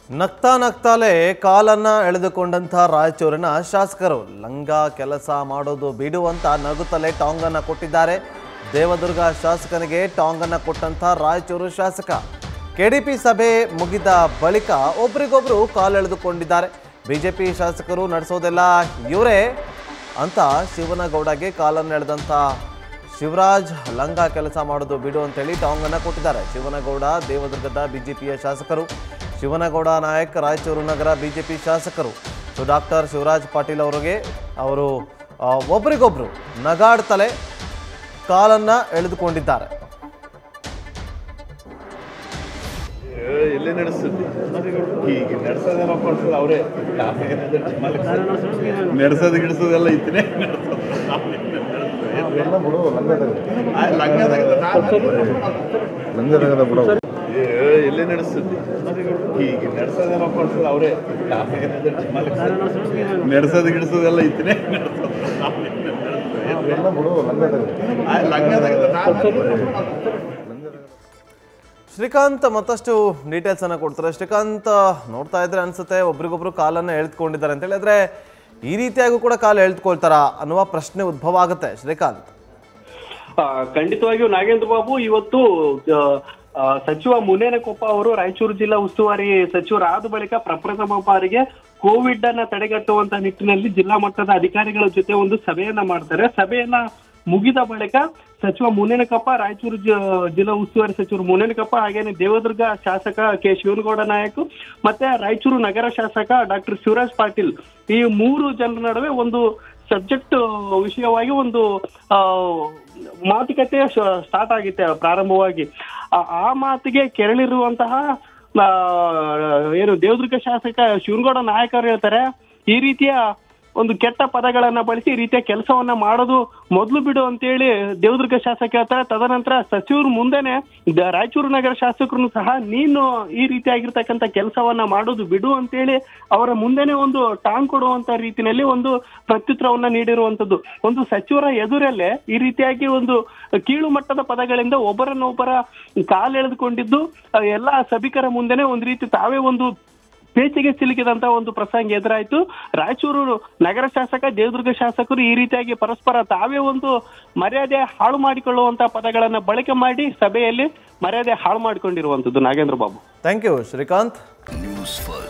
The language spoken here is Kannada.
ನಗ್ತಾ ನಗ್ತಾಲೆ ಕಾಲನ್ನ ಎಳೆದುಕೊಂಡಂಥ ರಾಯಚೂರಿನ ಶಾಸಕರು ಲಂಗ ಕೆಲಸ ಮಾಡೋದು ಬಿಡುವಂತ ನಗುತ್ತಲೇ ಟಾಂಗನ್ನ ಕೊಟ್ಟಿದ್ದಾರೆ ದೇವದುರ್ಗ ಶಾಸಕನಿಗೆ ಟಾಂಗನ್ನ ಕೊಟ್ಟಂಥ ರಾಯಚೂರು ಶಾಸಕ ಕೆಡಿಪಿ ಸಭೆ ಮುಗಿದ ಬಳಿಕ ಒಬ್ರಿಗೊಬ್ರು ಕಾಲೆಳೆದುಕೊಂಡಿದ್ದಾರೆ ಬಿಜೆಪಿ ಶಾಸಕರು ನಡೆಸೋದೆಲ್ಲ ಇವರೇ ಅಂತ ಶಿವನಗೌಡಗೆ ಕಾಲನ್ನು ಎಳೆದಂಥ ಶಿವರಾಜ್ ಲಂಗ ಕೆಲಸ ಮಾಡೋದು ಬಿಡು ಅಂತೇಳಿ ಟಾಂಗನ್ನ ಕೊಟ್ಟಿದ್ದಾರೆ ಶಿವನಗೌಡ ದೇವದುರ್ಗದ ಬಿಜೆಪಿಯ ಶಾಸಕರು ಶಿವನಗೌಡ ನಾಯಕ್ ರಾಯಚೂರು ನಗರ ಬಿಜೆಪಿ ಶಾಸಕರು ಸೊ ಡಾಕ್ಟರ್ ಶಿವರಾಜ್ ಪಾಟೀಲ್ ಅವರಿಗೆ ಅವರು ಆ, ಒಬ್ರಿಗೊಬ್ರು ನಗಾಡ್ತಲೇ ಕಾಲನ್ನ ಎಳೆದುಕೊಂಡಿದ್ದಾರೆ ಎಲ್ಲಿ ನಡೆಸುತ್ತೆ ಈಗ ನಡೆಸೋದೇನಪ್ಪ ಅನ್ಸೋದು ಅವರೇ ನಡೆಸೋದು ಗಿಡಿಸೋದೆಲ್ಲ ಇತ್ತನೇ ಎಲ್ಲ ಬಿಡು ಲಂಗದಾಗ ಬಿಡು ಎಲ್ಲಿ ನಡೆಸುತ್ತೆ ಈಗ ನಡೆಸೋದೇನಪ್ಪ ಅನ್ಸೋದು ಅವರೇ ನಡೆಸೋದು ಗಿಡಿಸೋದೆಲ್ಲ ಇತ್ತನೇ ಎಲ್ಲ ಬಿಡು ಶ್ರೀಕಾಂತ್ ಮತ್ತಷ್ಟು ಡೀಟೇಲ್ಸ್ ಅನ್ನ ಕೊಡ್ತಾರೆ ಶ್ರೀಕಾಂತ್ ನೋಡ್ತಾ ಇದ್ರೆ ಅನ್ಸುತ್ತೆ ಒಬ್ರಿಗೊಬ್ರು ಕಾಲನ್ನ ಎಳೆದುಕೊಂಡಿದ್ದಾರೆ ಅಂತ ಹೇಳಿದ್ರೆ ಈ ರೀತಿಯಾಗೂ ಕೂಡ ಕಾಲು ಎಳೆದುಕೊಳ್ತಾರಾ ಅನ್ನುವ ಪ್ರಶ್ನೆ ಉದ್ಭವ ಆಗುತ್ತೆ ಶ್ರೀಕಾಂತ್ ಆ, ಖಂಡಿತವಾಗಿಯೂ ನಾಗೇಂದ್ರ ಬಾಬು ಇವತ್ತು ಆ, ಆ, ಸಚಿವ ಮುನೇನಕೊಪ್ಪ ಅವರು ರಾಯಚೂರು ಜಿಲ್ಲಾ ಉಸ್ತುವಾರಿ ಸಚಿವರಾದ ಬಳಿಕ ಪ್ರಪ್ರಥಮ ಬಾರಿಗೆ ಕೋವಿಡ್ ಅನ್ನ ತಡೆಗಟ್ಟುವಂತ ನಿಟ್ಟಿನಲ್ಲಿ ಜಿಲ್ಲಾ ಮಟ್ಟದ ಅಧಿಕಾರಿಗಳ ಜೊತೆ ಒಂದು ಸಭೆಯನ್ನ ಮಾಡ್ತಾರೆ ಸಭೆಯನ್ನ ಮುಗಿದ ಬಳಿಕ ಸಚಿವ ಮುನೇನಕಪ್ಪ ರಾಯಚೂರು ಜ- ಜಿಲ್ಲಾ ಉಸ್ತುವಾರಿ ಸಚಿವರು ಮುನೇನಕಪ್ಪ ಹಾಗೇನೆ ದೇವದುರ್ಗ ಶಾಸಕ ಕೆ ಶಿವನಗೌಡ ನಾಯಕ್ ಮತ್ತೆ ರಾಯಚೂರು ನಗರ ಶಾಸಕ ಡಾಕ್ಟರ್ ಶಿವರಾಜ್ ಪಾಟೀಲ್ ಈ ಮೂರು ಜನರ ನಡುವೆ ಒಂದು ಸಬ್ಜೆಕ್ಟ್ ವಿಷಯವಾಗಿ ಒಂದು ಆ, ಮಾತುಕತೆ ಸ್ಟಾರ್ಟ್ ಆಗಿತ್ತೆ ಪ್ರಾರಂಭವಾಗಿ ಆ- ಆ ಮಾತಿಗೆ ಕೆರಳಿರುವಂತಹ ಆ, ಏನು ದೇವದುರ್ಗ ಶಾಸಕ ಶಿವನಗೌಡ ನಾಯಕರು ಹೇಳ್ತಾರೆ ಈ ರೀತಿಯ ಒಂದು ಕೆಟ್ಟ ಪದಗಳನ್ನ ಬಳಸಿ ಈ ರೀತಿಯ ಕೆಲಸವನ್ನ ಮಾಡೋದು ಮೊದಲು ಬಿಡು ಅಂತೇಳಿ ದೇವದುರ್ಗ ಶಾಸಕ ಹೇಳ್ತಾರೆ ತದನಂತರ ಸಚಿವರು ಮುಂದೆನೆ ದ- ರಾಯಚೂರು ನಗರ ಶಾಸಕರು ಸಹ ನೀನು ಈ ರೀತಿಯಾಗಿರ್ತಕ್ಕಂಥ ಕೆಲಸವನ್ನ ಮಾಡೋದು ಬಿಡು ಅಂತೇಳಿ ಅವರ ಮುಂದೆನೆ ಒಂದು ಟಾಂಗ್ ಕೊಡುವಂತ ರೀತಿಯಲ್ಲಿ ಒಂದು ಪ್ರತ್ಯುತ್ತರವನ್ನ ನೀಡಿರುವಂತದ್ದು ಒಂದು ಸಚಿವರ ಎದುರಲ್ಲೇ ಈ ರೀತಿಯಾಗಿ ಒಂದು ಕೀಳು ಮಟ್ಟದ ಪದಗಳಿಂದ ಒಬ್ಬರನ್ನೊಬ್ಬರ ಕಾಲೆಳೆದುಕೊಂಡಿದ್ದು ಆ, ಎಲ್ಲಾ ಸಭಿಕರ ಮುಂದೆನೆ ಒಂದು ರೀತಿ ತಾವೇ ಒಂದು ಪೇಚಿಗೆ ಸಿಲುಕಿದಂತ ಒಂದು ಪ್ರಸಂಗ ಎದುರಾಯ್ತು ರಾಯಚೂರು ನಗರ ಶಾಸಕ ದೇವದುರ್ಗ ಶಾಸಕರು ಈ ರೀತಿಯಾಗಿ ಪರಸ್ಪರ ತಾವೇ ಒಂದು ಮರ್ಯಾದೆ ಹಾಳು ಮಾಡಿಕೊಳ್ಳುವಂತ ಪದಗಳನ್ನ ಬಳಕೆ ಮಾಡಿ ಸಭೆಯಲ್ಲಿ ಮರ್ಯಾದೆ ಹಾಳು ಮಾಡಿಕೊಂಡಿರುವಂತದ್ದು Nagendra Babu thank you Srikanth news first